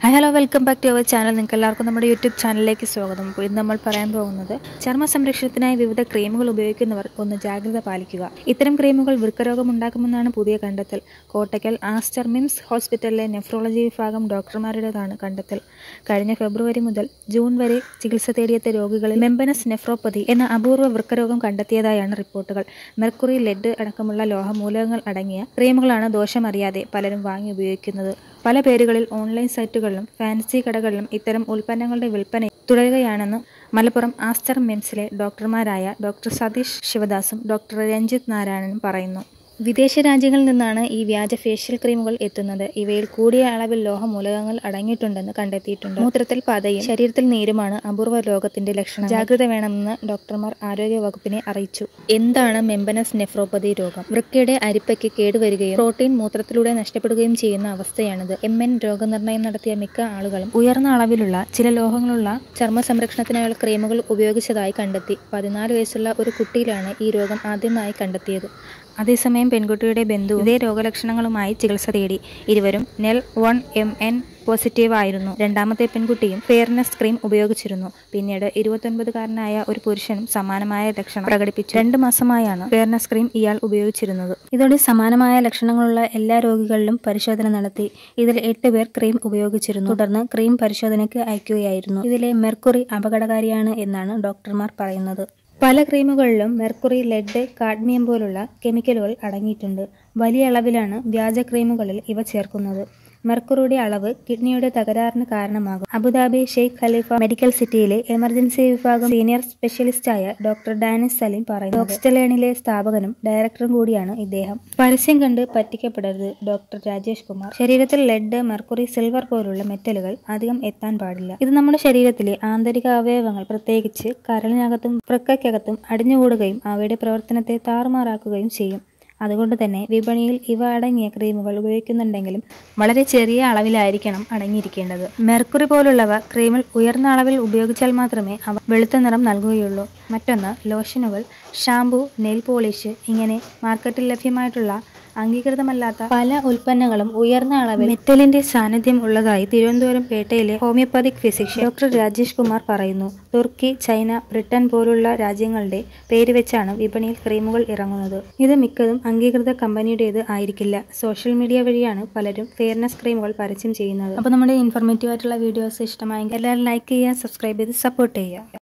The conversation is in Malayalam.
hi hello welcome back to our channel നിങ്ങൾക്ക് എല്ലാവർക്കും നമ്മുടെ യൂട്യൂബ് ചാനലിലേക്ക് സ്വാഗതം അപ്പോൾ ഇന്ന് നമ്മൾ പറയാൻ പോകുന്നത് ചർമ്മ സംരക്ഷണത്തിനായി വിവിധ ക്രീമുകൾ ഉപയോഗിക്കുന്നവർ ഒന്ന് ജാഗ്രത പാലിക്കുക ഇത്തരം ക്രീമുകൾ വൃക്കരോഗം ഉണ്ടാക്കുമെന്നാണ് പുതിയ കണ്ടെത്തൽ കോട്ടയ്ക്കൽ ആസ്റ്റർ മിംസ് ഹോസ്പിറ്റലിലെ നെഫ്രോളജി വിഭാഗം ഡോക്ടർമാരുടേതാണ് കണ്ടെത്തൽ കഴിഞ്ഞ ഫെബ്രുവരി മുതൽ ജൂൺ വരെ ചികിത്സ തേടിയെത്തിയ രോഗികളിൽ മെമ്പനസ് നെഫ്രോപ്പതി എന്ന അപൂർവ വൃക്കരോഗം കണ്ടെത്തിയതായാണ് റിപ്പോർട്ടുകൾ മെർക്കുറി ലെഡ് അടക്കമുള്ള ലോഹമൂലകങ്ങൾ അടങ്ങിയ ക്രീമുകളാണ് ദോഷമറിയാതെ പലരും വാങ്ങി ഉപയോഗിക്കുന്നത് പല പേരുകളിൽ ഓൺലൈൻ സൈറ്റുകളിലും ഫാൻസി കടകളിലും ഇത്തരം ഉൽപ്പന്നങ്ങളുടെ വിൽപ്പന തുടരുകയാണെന്ന് മലപ്പുറം ആസ്റ്റർ മിംസിലെ ഡോക്ടർമാരായ ഡോക്ടർ സതീഷ് ശിവദാസും ഡോക്ടർ രഞ്ജിത്ത് നാരായണനും പറയുന്നു വിദേശ രാജ്യങ്ങളിൽ നിന്നാണ് ഈ വ്യാജ ഫേഷ്യൽ ക്രീമുകൾ എത്തുന്നത് ഇവയിൽ കൂടിയ അളവിൽ ലോഹമൂലകങ്ങൾ അടങ്ങിയിട്ടുണ്ടെന്ന് കണ്ടെത്തിയിട്ടുണ്ട് മൂത്രത്തിൽ പതയും ശരീരത്തിൽ നീരുമാണ് അപൂർവ രോഗത്തിന്റെ ലക്ഷണം ജാഗ്രത വേണമെന്ന് ഡോക്ടർമാർ ആരോഗ്യ വകുപ്പിനെ അറിയിച്ചു എന്താണ് മെമ്പനസ് നെഫ്രോപ്പതി രോഗം വൃക്കയുടെ അരിപ്പയ്ക്ക് കേടുവരികയും പ്രോട്ടീൻ മൂത്രത്തിലൂടെ നഷ്ടപ്പെടുകയും ചെയ്യുന്ന അവസ്ഥയാണിത് എം എൻ രോഗനിർണയം നടത്തിയ മിക്ക ആളുകളും ഉയർന്ന അളവിലുള്ള ചില ലോഹങ്ങളുള്ള ചർമ്മ സംരക്ഷണത്തിനായുള്ള ക്രീമുകൾ ഉപയോഗിച്ചതായി കണ്ടെത്തി പതിനാല് വയസ്സുള്ള ഒരു കുട്ടിയിലാണ് ഈ രോഗം ആദ്യമായി കണ്ടെത്തിയത് അതേസമയം പെൺകുട്ടിയുടെ ബന്ധു ഇതേ രോഗലക്ഷണങ്ങളുമായി ചികിത്സ തേടി ഇരുവരും നെൽ വൺ എം എൻ പോസിറ്റീവ് ആയിരുന്നു രണ്ടാമത്തെ പെൺകുട്ടിയും ഫെയർനെസ് ക്രീം ഉപയോഗിച്ചിരുന്നു പിന്നീട് ഇരുപത്തൊൻപതുകാരനായ ഒരു പുരുഷനും സമാനമായ ലക്ഷണം പ്രകടിപ്പിച്ചു രണ്ട് മാസമായാണ് ഫെയർനെസ് ക്രീം ഇയാൾ ഉപയോഗിച്ചിരുന്നത് ഇതോടെ സമാനമായ ലക്ഷണങ്ങളുള്ള എല്ലാ രോഗികളിലും പരിശോധന നടത്തി ഇതിൽ എട്ട് പേർ ക്രീം ഉപയോഗിച്ചിരുന്നു തുടർന്ന് ക്രീം പരിശോധനയ്ക്ക് അയക്കുകയായിരുന്നു ഇതിലെ മെർക്കുറി അപകടകാരിയാണ് എന്നാണ് ഡോക്ടർമാർ പറയുന്നത് പല ക്രീമുകളിലും മെർക്കുറി ലെഡ് കാഡ്മിയം പോലുള്ള കെമിക്കലുകൾ അടങ്ങിയിട്ടുണ്ട് വലിയ അളവിലാണ് വ്യാജ ക്രീമുകളിൽ ഇവ ചേർക്കുന്നത് മെർക്കുറിയുടെ അളവ് കിഡ്നിയുടെ തകരാറിന് കാരണമാകും അബുദാബി ഷെയ്ഖ് ഖലീഫ മെഡിക്കൽ സിറ്റിയിലെ എമർജൻസി വിഭാഗം സീനിയർ സ്പെഷ്യലിസ്റ്റായ ഡോക്ടർ ഡാനിസ് സലീം പറയുന്നു ഓക്സ്റ്റലേണിലെ സ്ഥാപകനും ഡയറക്ടറും കൂടിയാണ് ഇദ്ദേഹം പരസ്യം കണ്ട് പറ്റിക്കപ്പെടരുത് ഡോക്ടർ രാജേഷ് കുമാർ ശരീരത്തിൽ ലെഡ് മെർക്കുറി സിൽവർ പോലുള്ള മെറ്റലുകൾ അധികം എത്താൻ പാടില്ല ഇത് നമ്മുടെ ശരീരത്തിലെ ആന്തരിക അവയവങ്ങൾ പ്രത്യേകിച്ച് കരളിനകത്തും വൃക്കയ്ക്കകത്തും അടിഞ്ഞുകൂടുകയും അവയുടെ പ്രവർത്തനത്തെ താറുമാറാക്കുകയും ചെയ്യും അതുകൊണ്ട് തന്നെ വിപണിയിൽ ഇവ അടങ്ങിയ ക്രീമുകൾ ഉപയോഗിക്കുന്നുണ്ടെങ്കിലും വളരെ ചെറിയ അളവിലായിരിക്കണം അടങ്ങിയിരിക്കേണ്ടത് മെർക്കുറി പോലുള്ളവ ക്രീമിൽ ഉയർന്ന അളവിൽ ഉപയോഗിച്ചാൽ മാത്രമേ അവ വെളുത്ത നിറം നൽകുകയുള്ളൂ മറ്റൊന്ന് ലോഷനുകൾ ഷാംപൂ നെയിൽ പോളിഷ് ഇങ്ങനെ മാർക്കറ്റിൽ ലഭ്യമായിട്ടുള്ള അംഗീകൃതമല്ലാത്ത പല ഉൽപ്പന്നങ്ങളും ഉയർന്ന അളവിൽ മെറ്റലിന്റെ സാന്നിധ്യം ഉള്ളതായി തിരുവനന്തപുരം പേട്ടയിലെ homeopathic physician doctor Rajesh Kumar പറയുന്നു തുർക്കി ചൈന ബ്രിട്ടൻ പോലുള്ള രാജ്യങ്ങളുടെ പേര് വെച്ചാണ് വിപണിയിൽ ക്രീമുകൾ ഇറങ്ങുന്നത് ഇത് മിക്കതും അംഗീകൃത കമ്പനിയുടേത് ആയിരിക്കില്ല സോഷ്യൽ മീഡിയ വഴിയാണ് പലരും ഫെയർനെസ് ക്രീമുകൾ പരസ്യം ചെയ്യുന്നത് അപ്പോൾ നമ്മുടെ ഇൻഫോർമേറ്റീവ് ആയിട്ടുള്ള വീഡിയോസ് ഇഷ്ടമായെങ്കിൽ എല്ലാവരും ലൈക്ക് ചെയ്യുക സബ്സ്ക്രൈബ് ചെയ്ത് സപ്പോർട്ട് ചെയ്യുക